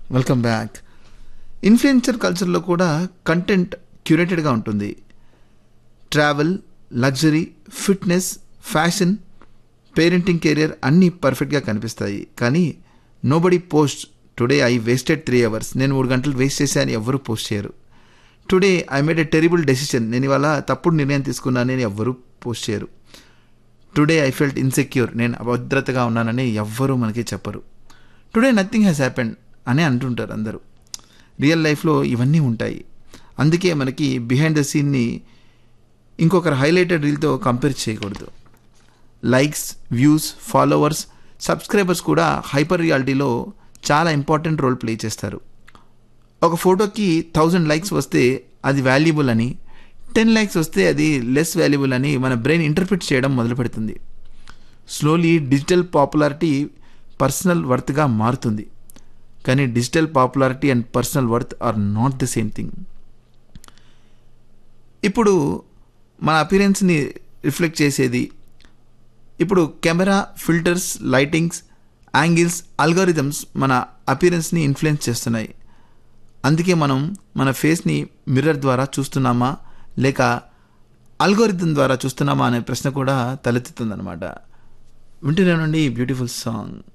welcome back influencer కల్చర్లో కూడా content క్యూరేటెడ్గా ఉంటుంది travel luxury fitness fashion parenting career అన్నీ పర్ఫెక్ట్గా కనిపిస్తాయి కానీ nobody post today I wasted three hours నేను మూడు గంటలు వేస్ట్ చేశాను ఎవరు పోస్ట్ చేయరు today I made a terrible decision నేను ఇవాళ తప్పుడు నిర్ణయం తీసుకున్నానని ఎవ్వరూ పోస్ట్ చేయరు టుడే ఐ ఫెల్ట్ ఇన్సెక్యూర్ నేను అభద్రతగా ఉన్నానని ఎవ్వరూ మనకి చెప్పరు టుడే నథింగ్ హ్యాస్ హ్యాపెండ్ అని అంటుంటారు అందరూ రియల్ లైఫ్లో ఇవన్నీ ఉంటాయి అందుకే మనకి బిహైండ్ ద సీన్ని ఇంకొకరు హైలైటెడ్ రీల్తో కంపేర్ చేయకూడదు లైక్స్ వ్యూస్ ఫాలోవర్స్ సబ్స్క్రైబర్స్ కూడా హైపర్ రియాలిటీలో చాలా ఇంపార్టెంట్ రోల్ ప్లే చేస్తారు ఒక ఫోటోకి థౌజండ్ లైక్స్ వస్తే అది వాల్యుబుల్ అని టెన్ లైక్స్ వస్తే అది లెస్ వాల్యుబుల్ అని మన బ్రెయిన్ ఇంటర్ప్రిట్ చేయడం మొదలు పెడుతుంది స్లోలీ డిజిటల్ పాపులారిటీ పర్సనల్ వర్త్గా మారుతుంది కానీ digital popularity and personal worth are not the same thing ఇప్పుడు మన అపీరెన్స్ని రిఫ్లెక్ట్ చేసేది ఇప్పుడు camera filters lightings angles algorithms మన అపీరెన్స్ని ఇన్ఫ్లుయెన్స్ చేస్తున్నాయి అందుకే మనం మన ఫేస్ని మిర్రర్ ద్వారా చూస్తున్నామా లేక అల్గోరిథం ద్వారా చూస్తున్నామా అనే ప్రశ్న కూడా తలెత్తుతుందన్నమాట వింటున్నానండి బ్యూటిఫుల్ సాంగ్